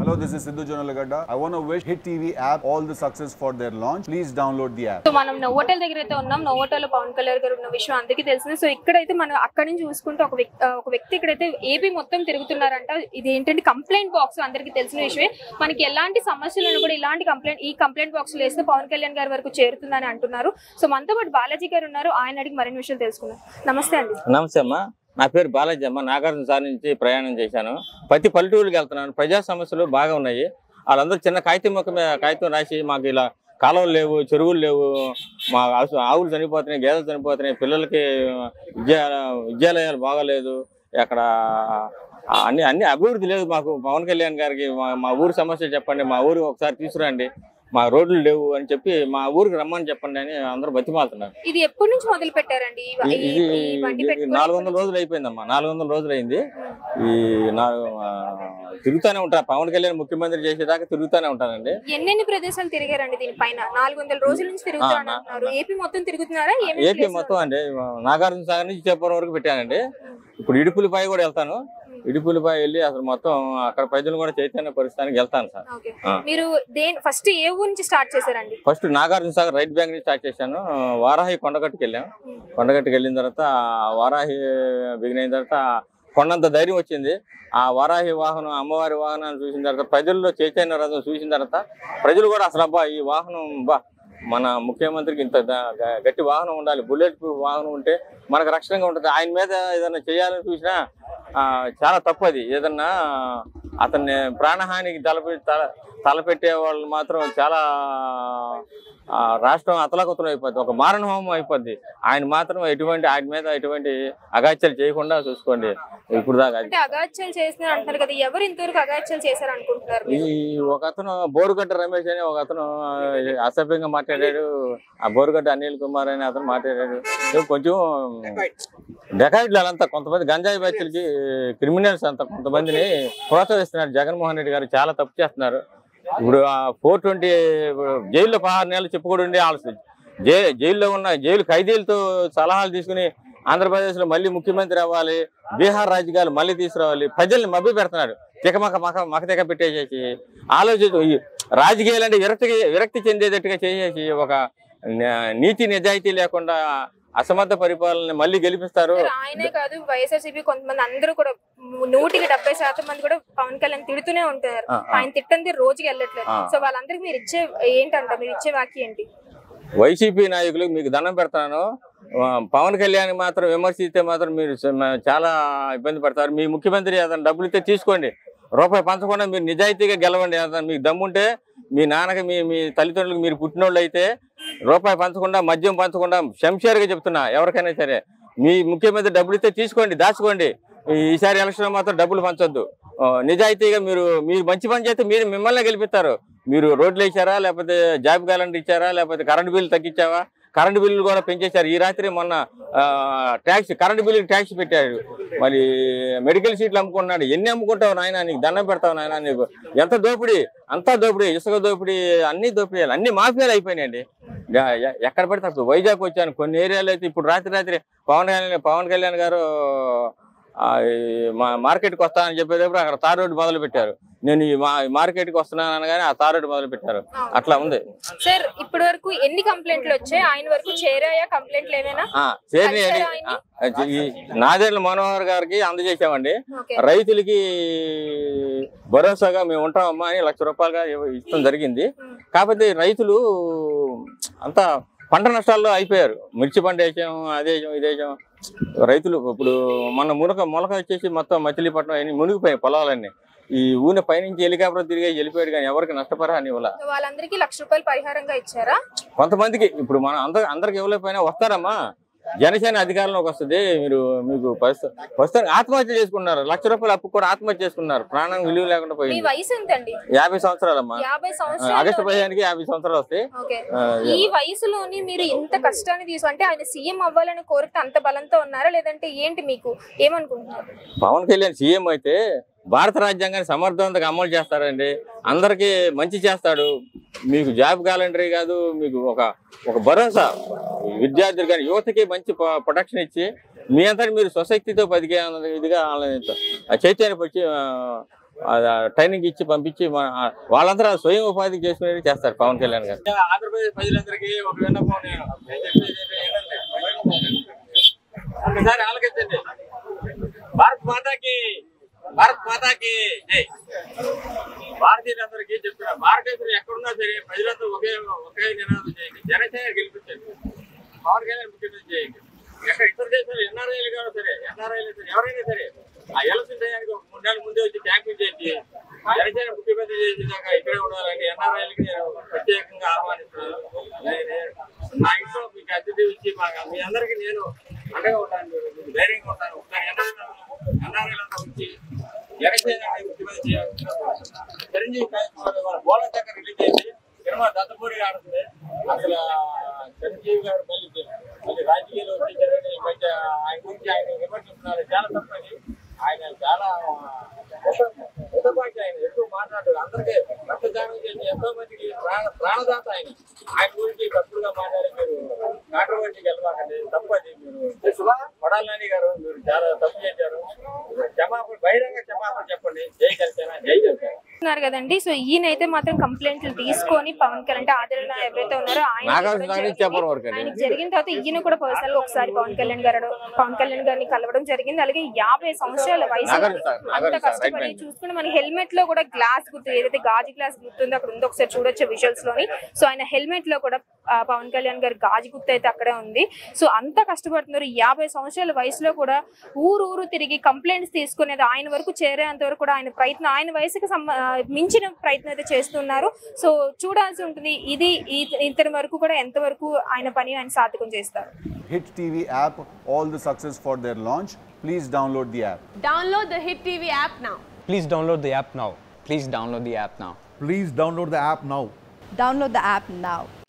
Hello, this is Sidhu Jonalagada. I want to wish Hit TV app all the success for their launch. Please download the app. So మనం Novotel దగ్గర అయితే ఉన్నాం Novotel Pawan Kalyan గారు ఉన్న విషయం అందరికీ తెలిసింది సో ఇక్కడైతే మనం అక్కడి నుంచి చూసుకుంటే ఒక వ్యక్తి ఆ, ఒక వ్యక్తి ఇక్కడైతే ఏపీ మొత్తం తిరుగుతున్నారంట ఇది ఏంటంటే కంప్లైంట్ బాక్స్ అందరికీ తెలిసిన విషయమే మనకి ఎలాంటి సమస్యలను కూడా ఇలాంటి కంప్లైంట్ ఈ కంప్లైంట్ బాక్స్ లో వేస్తే పవన్ కళ్యాణ్ గారి వరకు చేరుతుందని అంటున్నారు సో మనతో పాటు బాలాజీ గారు ఉన్నారు ఆయన అడిగి మరిన్ని విషయాలు తెలుసుకుందాం నమస్తే అండి నమస్తే అమ్మా నా పేరు బాలాజీ అమ్మ నాగార్జున సార్ నుంచి ప్రయాణం చేశాను ప్రతి పల్లెటూరుకి వెళ్తున్నాను ప్రజా సమస్యలు బాగా ఉన్నాయి వాళ్ళందరూ చిన్న కాగితం మొక్క మీద కాగితం రాసి మాకు ఇలా కాలువలు లేవు చెరువులు లేవు మా ఆసు- ఆవులు చనిపోతున్నాయి గేదెలు చనిపోతున్నాయి పిల్లలకి విద్యా విద్యాలయాలు బాగాలేదు అక్కడ అన్ని అన్ని అభివృద్ధి లేదు మాకు పవన్ కళ్యాణ్ గారికి మా మా ఊరి సమస్య చెప్పండి మా ఊరు ఒకసారి తీసుకురండి మా రోడ్లు లేవు అని చెప్పి మా ఊరికి రమ్మని చెప్పండి అని అందరూ బతిమాలుతున్నారు ఇది ఎప్పటి నుంచి మొదలు పెట్టారండి ఈ- ఇది ఈ- ఈ బండి ఇది పెట్టుకొని నాలుగు వందల రోజులు అయిపోయిందమ్మా నాలుగు వందల రోజులు అయింది ఈ నాలుగు ఆ, తిరుగుతానే ఉంటా పవన్ కళ్యాణ్ ముఖ్యమంత్రి చేసేదాకా తిరుగుతానే ఉంటానండి ఎన్నెన్ని ప్రదేశాలు తిరిగారండి దీనిపైన నాలుగు వందల రోజుల నుంచి తిరుగుతారు నా- అంటున్నారు ఏపీ మొత్తం తిరుగుతున్నారా ఏమేమి ఏపీ places మొత్తం అండి నాగార్జున సాగర్ నుంచి చెప్పవరం వరకు పెట్టానండి ఇప్పుడు ఇడుపులపై కూడా వెళ్తాను ఇడుపులపై వెళ్ళి అసలు మొత్తం అక్కడ ప్రజలు కూడా చైతన్య పరిస్థానికి వెళ్తాను సార్ ఓకే ఆ. మీరు దేని ఫస్ట్ ఏ ఊరు నుంచి స్టార్ట్ చేశారండి first Nagarjuna Sagar right bank నుంచి స్టార్ట్ చేశాను వారాహి కొండగట్టుకు వెళ్ళాం కొండగట్టుకు వెళ్ళిన తర్వాత ఆ వారాహి బిగిన అయిన తర్వాత కొండంత ధైర్యం వచ్చింది ఆ వారాహి వాహనం అమ్మవారి వాహనాన్ని చూసిన తర్వాత ప్రజల్లో చైతన్య రథం చూసిన తర్వాత ప్రజలు కూడా అసలు అబ్బా ఈ వాహనం బా మన ముఖ్యమంత్రికి ఇంత ద- గ- గట్టి వాహనం ఉండాలి బుల్లెట్ ప్రూఫ్ వాహనం ఉంటే మనకు రక్షణగా ఉంటుంది ఆయన మీద ఏదైనా చేయాలని చూసినా ఆ, చాలా తప్పు అది ఏదన్నా అతన్ని ప్రాణహానికి తలపె తల తలపెట్టే వాళ్ళు మాత్రం చాలా ఆ, రాష్ట్రం అతలకుతలం అయిపోద్ది ఒక మారణ హోమం అయిపోద్ది ఆయన మాత్రం ఎటువంటి ఆయన మీద ఎటువంటి అగాత్యాలు చేయకుండా చూసుకోండి ఇప్పుడు దాకా అది అంటే అగాత్యాలు చేస్తున్నారు అంటున్నారు కదా ఎవరు ఇంతవరకు అగాత్యాలు చేశారు అనుకుంటున్నారు ఈ ఒక అతను బోరుగడ్డ రమేష్ అని ఒక అతను అసభ్యంగా మాట్లాడాడు ఆ బోరుగడ్డ అనిల్ కుమార్ అని అతను మాట్లాడాడు ఇవి కొంచెం డెకాయిడ్లు అంతా కొంతమంది గంజాయి బ్యాచ్లకి క్రిమినల్స్ అంతా కొంతమందిని ప్రోత్సహిస్తున్నారు జగన్మోహన్ రెడ్డి గారు చాలా తప్పు చేస్తున్నారు ఇప్పుడు ఆ ఫోర్ ట్వంటీ జైల్లో పదహారు నెలలు చెప్పుకోడు ఉండి వాళ్ళు జై జైల్లో ఉన్న జైలు ఖైదీలతో సలహాలు తీసుకుని ఆంధ్రప్రదేశ్లో మళ్ళీ ముఖ్యమంత్రి అవ్వాలి బీహార్ రాజకీయాలు మళ్ళీ తీసుకురావాలి ప్రజల్ని మభ్య పెడుతున్నాడు తికమక మక మకతిక పెట్టేసేసి ఆలోచించు ఈ రాజకీయాలు అంటే విరక్తి విరక్తి చెందేటట్టుగా చేసేసి ఒక న- నీతి నిజాయితీ లేకుండా అసమర్థ పరిపాలన మళ్ళీ గెలిపిస్తారు సార్, ఆయనే కాదు వైఎస్ఆర్సీపీ కొంతమంది అందరూ కూడా నూటికి డెబ్బై శాతం మంది కూడా పవన్ కళ్యాణ్ తిడుతూనే ఉంటారు ఆ, ఆ. ఆయన తిట్టంది రోజుకి వెళ్ళట్లేదు ఆ. సో వాళ్ళందరికి మీరు ఇచ్చే ఏంటంట మీరు ఇచ్చే వాక్యం ఏంటి వైసీపీ నాయకులకు మీకు దండం పెడతాను ఆ, పవన్ కళ్యాణ్ మాత్రం విమర్శిస్తే మాత్రం మీరు చ- చాలా ఇబ్బంది పడతారు మీ ముఖ్యమంత్రి ఏదైనా డబ్బులు ఇస్తే తీసుకోండి రూపాయి పంచకుండా మీరు నిజాయితీగా గెలవండి ఏదైనా మీకు దమ్ముంటే మీ నాన్నకి మీ మీ తల్లిదండ్రులకు మీరు పుట్టినోళ్ళు అయితే రూపాయి పంచకుండా మద్యం పంచకుండా శంషేర్గా చెప్తున్నా ఎవరికైనా సరే మీ ముఖ్యమంత్రి డబ్బులు ఇస్తే తీసుకోండి దాచుకోండి ఈ- ఈసారి ఎలక్షన్ మాత్రం డబ్బులు పంచొద్దు ఆ, నిజాయితీగా మీరు మీరు మంచి పని చేస్తే మీరు మిమ్మల్ని గెలిపిస్తారు మీరు రోడ్లు వేసారా లేకపోతే జాబ్ క్యాలెండర్ ఇచ్చారా లేకపోతే కరెంట్ బిల్లు తగ్గించావా కరెంట్ బిల్లు కూడా పెంచేశారు ఈ రాత్రి మొన్న ట్యాక్స్ కరెంట్ బిల్లు ట్యాక్స్ పెట్టాడు మరి మెడికల్ సీట్లు అమ్ముకున్నాడు ఎన్ని అమ్ముకుంటావు నాయన నీకు దండం పెడతావు నాయన నీకు ఎంత దోపిడీ అంతా దోపిడీ ఇసుక దోపిడీ అన్ని దోపిడీలు అన్ని మాఫియాలు అయిపోయినాయండి ఎ- ఎ- ఎక్కడ పెడితే అప్పుడు వైజాగ్ వచ్చాను కొన్ని ఏరియాలో అయితే ఇప్పుడు రాత్రి రాత్రి పవన్ కళ్యాణ్ పవన్ కళ్యాణ్ గారు ఆ, ఈ మా మార్కెట్కి వస్తానని చెప్పేటప్పుడు అక్కడ తార్ రోడ్డు మొదలు పెట్టారు నేను ఈ మా మార్కెట్కి వస్తున్నాను అనగానే ఆ తార్ రోడ్డు మొదలు పెట్టారు అట్లా ఉంది సార్ ఇప్పటి వరకు ఎన్ని కంప్లైంట్లు వచ్చాయి ఆయన వరకు చేరాయా కంప్లైంట్లు ఏమైనా ఆ, చేరిని కలిశారా ఆయన్ని? ఆ, ఈ నాదేళ్ల మనోహర్ గారికి అందజేసామండి ఓకే రైతులకి భరోసాగా మేము ఉంటామమ్మా అని లక్ష రూపాయలుగా ఇవ్వ- ఇష్టం జరిగింది కాకపోతే రైతులు అంతా పంట నష్టాల్లో అయిపోయారు మిర్చి పంట వేసాం అదే వేసాం ఇదే వేసాం రైతులు ఇప్పుడు మన మునక మొలక వచ్చేసి మొత్తం మచిలీపట్నం అన్ని మునిగిపోయాయి పొలాలన్నీ ఈ ఊన పైనుంచి హెలికాప్టర్ తిరిగి వెళ్ళిపోయాడు కానీ ఎవరికి నష్టపరాని ఇవ్వాల సో వాళ్ళందరికీ లక్ష రూపాయలు పరిహారంగా ఇచ్చారా కొంతమందికి ఇప్పుడు మనం అందరు అందరికి ఇవ్వలేకపోయినా వస్తారమ్మా జనసేన అధికారంలోకి వస్తుంది మీరు మీకు పరిస్థితి వస్తారు ఆత్మహత్య చేసుకున్నారు లక్ష రూపాయలు అప్పు కూడా ఆత్మహత్య చేసుకున్నారు ప్రాణం విలువ లేకుండా మీ పోయింది వయసు ఎంతండి యాభై సంవత్సరాలమ్మా యాభై ఆగస్టు సంవత్సరాలు పదిహేనుకి యాభై సంవత్సరాలు వస్తాయి ఓకే ఆ, ఈ వయసులోని మీరు ఇంత కష్టాన్ని తీసు అంటే ఆయన సీఎం అవ్వాలని కోరితే అంత బలంతో ఉన్నారా లేదంటే ఏంటి మీకు ఏమనుకుంటున్నారు పవన్ కళ్యాణ్ సీఎం అయితే భారత రాజ్యాంగాన్ని సమర్థవంతంగా అమలు చేస్తారండి అందరికీ మంచి చేస్తాడు మీకు జాబ్ క్యాలెండరీ కాదు మీకు ఒక ఒక భరోసా విద్యార్థులు కానీ యువతకి మంచి ప- ప్రొటెక్షన్ ఇచ్చి మీ అంతటి మీరు స్వశక్తితో బతికే అన్నది ఇదిగా వాళ్ళని ఆ చైతన్యపరిచి ఆ, ట్రైనింగ్ ఇచ్చి పంపించి మన వాళ్ళంతా స్వయం ఉపాధి చేసుకునేది చేస్తారు పవన్ కళ్యాణ్ గారు ఆంధ్రప్రదేశ్ ప్రజలందరికీ ఒక విన్నపం నేను చెప్పేది ఏంటంటే, ఒకసారి ఆలోచించండి భారత్ మాతాకి భారత్ మాతాకి జై భారతీయులందరికీ చెప్తున్నా భారతదేశంలో ఎక్కడున్నా సరే ప్రజలందరూ ఒకే ఒకే నినాదం చేయండి జనసేన గెలిపించండి పవన్ కళ్యాణ్ ముఖ్యమంత్రి చేయండి ఎక్కడ ఇతర దేశాలు ఎన్ఆర్ఐలు కాదు సరే ఎన్ఆర్ఐలు సరే ఎవరైనా సరే ఆ ఎలక్షన్ టయానికి ఒక మూడు నెలల ముందే వచ్చి క్యాంపింగ్ చేసి జనసేన ముఖ్యమంత్రి చేసేదాకా ఇక్కడే ఉండాలని ఎన్ఆర్ఐలకి నేను ప్రత్యేకంగా ఆహ్వానిస్తున్నాను నేను- నేను- నా ఇంట్లో మీకు అతిథి ఇచ్చి మా మీ అందరికీ నేను అండగా ఉంటాను మీకు ధైర్యంగా ఉంటాను ఒకసారి ఎన్ఆర్ఐలంతా వచ్చి జనసేన ముఖ్యమంత్రి చేయాలి చిరంజీవి వాళ్ళ బోలం దగ్గర రిలీజ్ అయింది సినిమా దత్తపూడి ఆడుతుంది అసలు చిరంజీవి గారు మళ్ళీ మళ్ళీ రాజకీయాలు వచ్చేసారని ఈ మధ్య ఆయన గురించి ఆయన విమర్శిస్తున్నారు చాలా తప్పని ఆయన చాలా ఉదపాటి ఆయన ఎక్కువ మాట్లాడారు అందరికీ రక్తదానం చేసి ఎంతో మందికి ప్రాణ ప్రాణదాత ఆయన ఆయన గురించి తప్పుడుగా మాట్లాడి మీరు కాంట్రవర్సీకి వెళ్ళమాకండి తప్పది మీరు కొడాలని గారు మీరు చాలా తప్పు చేశారు క్షమాపణ బహిరంగ క్షమాపణ చెప్పండి జై కలిసేనా జై కలిసేనా ఉన్నారు కదండి సో ఈయన అయితే మాత్రం కంప్లైంట్లు తీసుకొని పవన్ కళ్యాణ్ అంటే ఆదరణ ఎవరైతే ఉన్నారో ఆయన నాగార్జున ఇవ్వడం గారిని జరిగింది. చెప్పరు వరకు అండి. ఆయనకి జరిగిన తర్వాత ఈయన కూడా పర్సనల్ ఒకసారి పవన్ కళ్యాణ్ గారు పవన్ కళ్యాణ్ గారిని కలవడం జరిగింది అలాగే యాభై సంవత్సరాల వయసు నాగార్జున సార్, అంత నాగార్జున సార్, కష్టపడి రైట్ చూసుకుంటే మన హెల్మెట్ లో కూడా గ్లాస్ గుర్తు ఏదైతే గాజు గ్లాస్ గుర్తుందో అక్కడ ఉందో ఒకసారి చూడొచ్చు విజువల్స్ లోని సో ఆయన హెల్మెట్ లో కూడా ఆ, పవన్ కళ్యాణ్ గారి గాజు గుర్తు అయితే అక్కడే ఉంది సో అంత కష్టపడుతున్నారు యాభై సంవత్సరాల వయసులో కూడా ఊరు ఊరు తిరిగి కంప్లైంట్స్ తీసుకునేది ఆయన వరకు చేరేంత వరకు కూడా ఆయన ప్రయత్నం ఆయన వయసుకి సంబ- ఆ, మించిన ప్రయత్నం అయితే చేస్తున్నారు సో చూడాల్సి ఉంటుంది ఇది ఈ- ఇతని వరకు కూడా ఎంతవరకు ఆయన పని ఆయన సాధకం చేస్తారు Hit TV app, all the success for their launch. Please download the app. Download the Hit TV app now. Please download the app now. Please download the app now. Please download the app now. Download the app now.